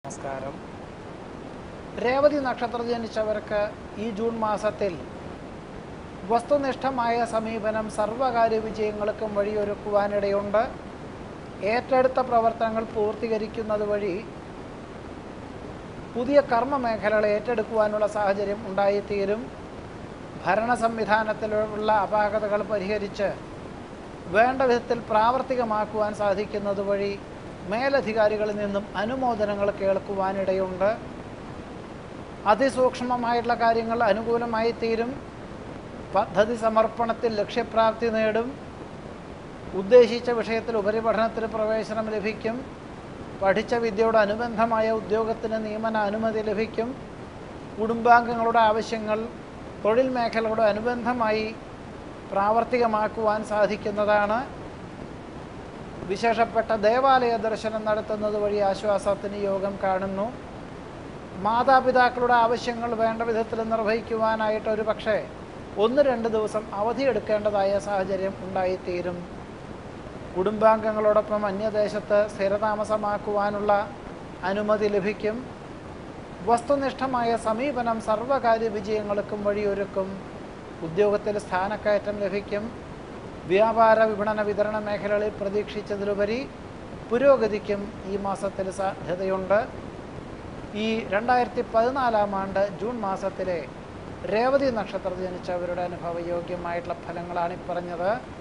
നമസ്കാരം രേവതി നക്ഷത്രത്തിൽ ജനിച്ചവർക്ക് ഈ ജൂൺ മാസത്തിൽ വസ്തുനിഷ്ഠമായ സമീപനം സർവകാര്യ വിജയങ്ങൾക്കും വഴിയൊരുക്കുവാനിടയുണ്ട് ഏറ്റെടുത്ത പ്രവർത്തനങ്ങൾ പൂർത്തീകരിക്കുന്നത് വഴി പുതിയ കർമ്മ മേഖലകൾ ഏറ്റെടുക്കുവാനുള്ള സാഹചര്യം ഉണ്ടായിത്തീരും ഭരണ സംവിധാനത്തിലുള്ള അപാകതകൾ പരിഹരിച്ച് വേണ്ട വിധത്തിൽ പ്രാവർത്തികമാക്കുവാൻ സാധിക്കുന്നത് വഴി മേലധികാരികളിൽ നിന്നും അനുമോദനങ്ങൾ കേൾക്കുവാനിടയുണ്ട് അതിസൂക്ഷ്മമായിട്ടുള്ള കാര്യങ്ങൾ അനുകൂലമായി തീരും പദ്ധതി സമർപ്പണത്തിൽ ലക്ഷ്യപ്രാപ്തി നേടും ഉദ്ദേശിച്ച വിഷയത്തിൽ ഉപരിപഠനത്തിന് പ്രവേശനം ലഭിക്കും പഠിച്ച വിദ്യയോട് അനുബന്ധമായ ഉദ്യോഗത്തിന് നിയമന അനുമതി ലഭിക്കും കുടുംബാംഗങ്ങളുടെ ആവശ്യങ്ങൾ തൊഴിൽ മേഖലയോട് അനുബന്ധമായി പ്രാവർത്തികമാക്കുവാൻ സാധിക്കുന്നതാണ് വിശേഷപ്പെട്ട ദേവാലയ ദർശനം നടത്തുന്നത് വഴി ആശ്വാസത്തിന് യോഗം കാണുന്നു മാതാപിതാക്കളുടെ ആവശ്യങ്ങൾ വേണ്ട വിധത്തിൽ നിർവഹിക്കുവാനായിട്ട് ഒരു പക്ഷേ ഒന്ന് രണ്ട് ദിവസം അവധിയെടുക്കേണ്ടതായ സാഹചര്യം ഉണ്ടായിത്തീരും കുടുംബാംഗങ്ങളോടൊപ്പം അന്യദേശത്ത് സ്ഥിരതാമസമാക്കുവാനുള്ള അനുമതി ലഭിക്കും വസ്തുനിഷ്ഠമായ സമീപനം സർവകാര്യ വിജയങ്ങൾക്കും വഴിയൊരുക്കും ഉദ്യോഗത്തിൽ സ്ഥാനക്കയറ്റം ലഭിക്കും വ്യാപാര വിപണന വിതരണ മേഖലകളിൽ പ്രതീക്ഷിച്ചതിലുപരി പുരോഗതിക്കും ഈ മാസത്തിൽ സാധ്യതയുണ്ട് ഈ രണ്ടായിരത്തി പതിനാലാം ആണ്ട് ജൂൺ മാസത്തിലെ രേവതി നക്ഷത്രത്തിൽ ജനിച്ചവരുടെ അനുഭവയോഗ്യമായിട്ടുള്ള ഫലങ്ങളാണ് ഈ പറഞ്ഞത്